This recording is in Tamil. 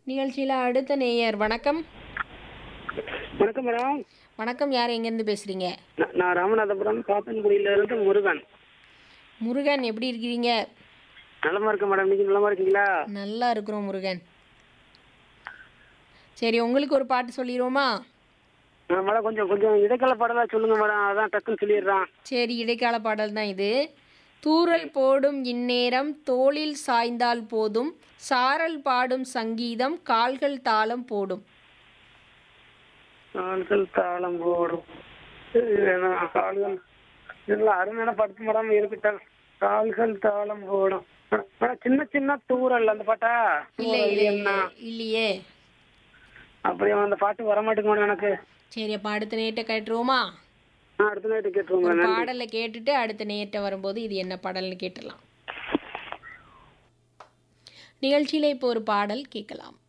நிகழ்ச்சியில் அடுத்த நேயர் வணக்கம் வணக்கம் மேடம் வணக்கம் யார் எங்கேருந்து பேசுகிறீங்க நான் நான் ராமநாதபுரம் காத்தன்குடியில இருந்து முருகன் முருகன் எப்படி இருக்கிறீங்க நலமா இருக்கேன் மேடம் நீங்க நலமா இருக்கீங்களா நல்லா இருக்கிறோம் முருகன் சரி உங்களுக்கு ஒரு பாட்டு சொல்லிடுவோமா ஆ, மேடம் கொஞ்சம் கொஞ்சம் இடைக்கால பாடலா சொல்லுங்க மேடம் அதான் டக்குன்னு சொல்லிடுறான் சரி இடைக்கால பாடல் தான் இது தூறல் போடும் இந்நேரம் தோளில் சாய்ந்தால் போதும் சாரல் பாடும் சங்கீதம் கால்கள் தாளம் போடும் கால்கள் தாளம் போடும் இது வேணா, கால்கள் இதெல்லாம் அருமையான படுத்து மேடம் இருக்கட்டும் கால்கள் தாளம் போடும் மேடம், மேடம், சின்ன சின்ன தூரல் அந்த பாட்டா இல்லை தூறல் இல்லை என்ன இல்லையே அப்படியே அந்த பாட்டு வர மாட்டேங்க மேடம் எனக்கு சரி அப்போ அடுத்த நேட்டை கேட்டுருவோமா நான் அடுத்த நைட்டு கேட்டுருவோம் ஒரு மேடம் பாடலை கேட்டுட்டு அடுத்த நேட்ட வரும்போது இது என்ன பாடல்னு கேட்டுடலாம் நிகழ்ச்சியில் இப்போ ஒரு பாடல் கேட்கலாம்